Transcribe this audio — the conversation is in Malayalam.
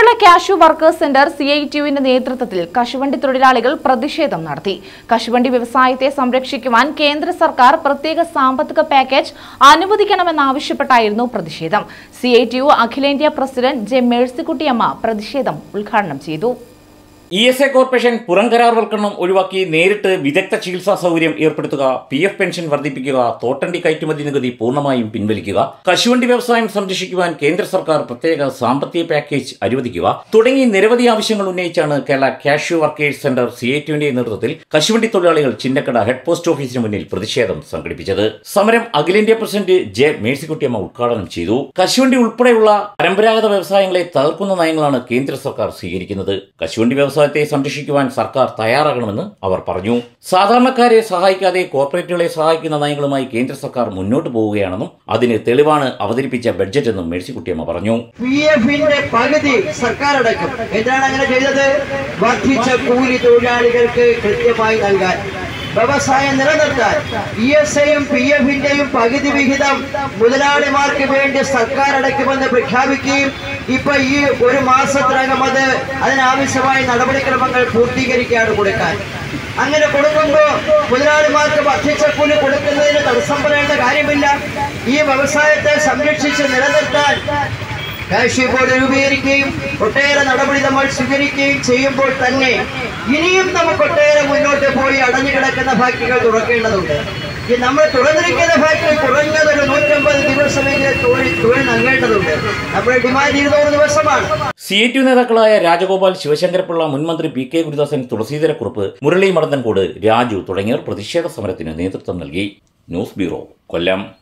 Chinnakada cashew workers centre C I ടിയുവിന്റെ നേതൃത്വത്തിൽ കശുവണ്ടി തൊഴിലാളികൾ പ്രതിഷേധം നടത്തി കശുവണ്ടി വ്യവസായത്തെ സംരക്ഷിക്കുവാൻ കേന്ദ്ര സർക്കാർ പ്രത്യേക സാമ്പത്തിക പാക്കേജ് അനുവദിക്കണമെന്നാവശ്യപ്പെട്ടായിരുന്നു പ്രതിഷേധം സി ഐ ടി യു അഖിലേന്ത്യാ പ്രസിഡന്റ് ജെ മേഴ്സിക്കുട്ടിയമ്മ പ്രതിഷേധം ഉദ്ഘാടനം ചെയ്തു ഇ എസ് എ കോർപ്പറേഷൻ പുറംകരാർവൽക്കരണം ഒഴിവാക്കി നേരിട്ട് വിദഗ്ധ ചികിത്സാ സൗകര്യം ഏർപ്പെടുത്തുക പി എഫ് പെൻഷൻ വർദ്ധിപ്പിക്കുക തോട്ടണ്ടി കയറ്റുമതി നികുതി പൂർണ്ണമായും പിൻവലിക്കുക കശുവണ്ടി വ്യവസായം സംരക്ഷിക്കുവാൻ കേന്ദ്ര സർക്കാർ പ്രത്യേക സാമ്പത്തിക പാക്കേജ് അനുവദിക്കുക തുടങ്ങി നിരവധി ആവശ്യങ്ങൾ ഉന്നയിച്ചാണ് Kerala cashew workers centre C I ടിയുടെ നേതൃത്വത്തിൽ കശുവണ്ടി തൊഴിലാളികൾ ചിന്നക്കട ഹെഡ് പോസ്റ്റ് ഓഫീസിന് മുന്നിൽ പ്രതിഷേധം സംഘടിപ്പിച്ചത് സമരം അഖിലേന്ത്യാ പ്രസിഡന്റ് ജെ മേഴ്സിക്കുട്ടിയമ്മ ഉദ്ഘാടനം ചെയ്തു കശുവണ്ടി ഉൾപ്പെടെയുള്ള പരമ്പരാഗത വ്യവസായങ്ങളെ തകർക്കുന്ന നയങ്ങളാണ് കേന്ദ്ര സർക്കാർ സ്വീകരിക്കുന്നത് കശുവണ്ടി വ്യവസായത്തെ സംരക്ഷിക്കുവാൻ സർക്കാർ തയ്യാറാകണമെന്ന് അവർ പറഞ്ഞു സാധാരണക്കാരെ സഹായിക്കാതെ കോർപ്പറേറ്റുകളെ സഹായിക്കുന്ന നയങ്ങളുമായി കേന്ദ്ര സർക്കാർ മുന്നോട്ട് പോവുകയാണെന്നും അതിന് തെളിവാണ് അവതരിപ്പിച്ച ബഡ്ജറ്റ് എന്നും മേഴ്സിക്കുട്ടിയമ്മ പറഞ്ഞു പി എഫിന്റെ പകുതി സർക്കാർ അടക്കും എന്തിനാണ് അങ്ങനെ ചെയ്തത് വർദ്ധിച്ച കൂലി തൊഴിലാളികൾക്ക് കൃത്യമായി നൽകാൻ വ്യവസായം നിലനിർത്താൻ ഇ എസ് ഐയും പി എഫിന്റെയും പകുതി വിഹിതം മുതലാളിമാർക്ക് വേണ്ടി സർക്കാർ അടയ്ക്കുമെന്ന് പ്രഖ്യാപിക്കുകയും ഇപ്പൊ ഈ ഒരു മാസത്തിനകം അത് അതിനാവശ്യമായ നടപടിക്രമങ്ങൾ പൂർത്തീകരിക്കുകയാണ് കൊടുക്കാൻ അങ്ങനെ കൊടുക്കുമ്പോൾ മുതലാളിമാർക്ക് വർദ്ധിച്ച കൂലി കൊടുക്കുന്നതിന് തടസ്സം പറയേണ്ട കാര്യമില്ല ഈ വ്യവസായത്തെ സംരക്ഷിച്ച് നിലനിർത്താൻ കാഷ്യൂ ബോർഡ് രൂപീകരിക്കുകയും ഒട്ടേറെ നടപടി നമ്മൾ സ്വീകരിക്കുകയും ചെയ്യുമ്പോൾ തന്നെ ഇനിയും നമുക്ക് ഒട്ടേറെ മുന്നോട്ട് പോയി അടഞ്ഞു കിടക്കുന്ന ഫാക്ടറികൾ തുറക്കേണ്ടതുണ്ട് ഈ നമ്മൾ തുറന്നിരിക്കുന്ന ഫാക്ടറി കുറഞ്ഞതൊരു നൂറ്റമ്പത് ദിവസമെങ്കിലും തൊഴിൽ തൊഴിൽ നൽകേണ്ടതുണ്ട് നമ്മുടെ ഡിമാൻഡ് ഇരുന്നൂറ് ദിവസമാണ് സി ഐ ടി നേതാക്കളായ രാജഗോപാൽ ശിവശങ്കരപിള്ള മുൻ മന്ത്രി പി കെ ഗുരുദാസൻ തുളസീധരക്കുറുപ്പ് മുരളി മടന്തൻകോട് രാജു തുടങ്ങിയവർ പ്രതിഷേധ സമരത്തിന് നേതൃത്വം നൽകി ന്യൂസ് ബ്യൂറോ കൊല്ലം